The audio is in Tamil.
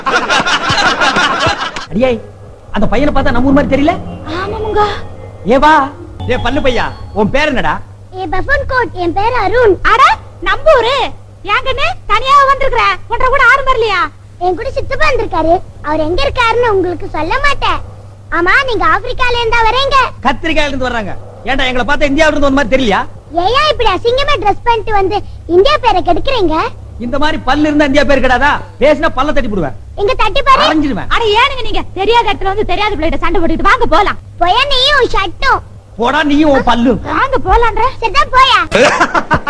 அடியே அந்த பையனை பார்த்தா நம்ம ஊர் மாதிரி தெரியல ஆமாமுங்க ஏ வா ஏ பல்லு பையா உன் பேர் என்னடா ஏ பஃபன் கோட் என் பேர் அருண் அட நம்பூரு ஏங்கன்னு தனியா வந்திருக்கிற ஒன்றரை கூட ஆறு வரலையா என் கூட சித்தப்பா வந்திருக்காரு அவர் எங்க இருக்காருன்னு உங்களுக்கு சொல்ல மாட்டேன் ஆமா நீங்க ஆப்பிரிக்கால இருந்தா வரீங்க கத்திரிக்காயில இருந்து வர்றாங்க ஏன்டா எங்களை பார்த்தா இந்தியாவில இருந்து வந்த மாதிரி தெரியலையா ஏயா இப்படி அசிங்கமா ட்ரெஸ் பண்ணிட்டு வந்து இந்தியா பேரை கெடுக்குறீங்க இந்த மாதிரி பல்லு இருந்தா இந்தியா பேர் கிடையாதா பேசினா பல்ல தட்டி போடுவேன் எங்க தட்டி பாரு அரைஞ்சிடுவேன் அட ஏனுங்க நீங்க தெரியாத இடத்துல வந்து தெரியாத பிள்ளைகிட்ட சண்டை போட்டுட்டு வாங்க போலாம் போயா நீயும் ஷர்ட்டும் போடா நீயும் உன் பல்லும் வாங்க போலான்ற சரிதான் போயா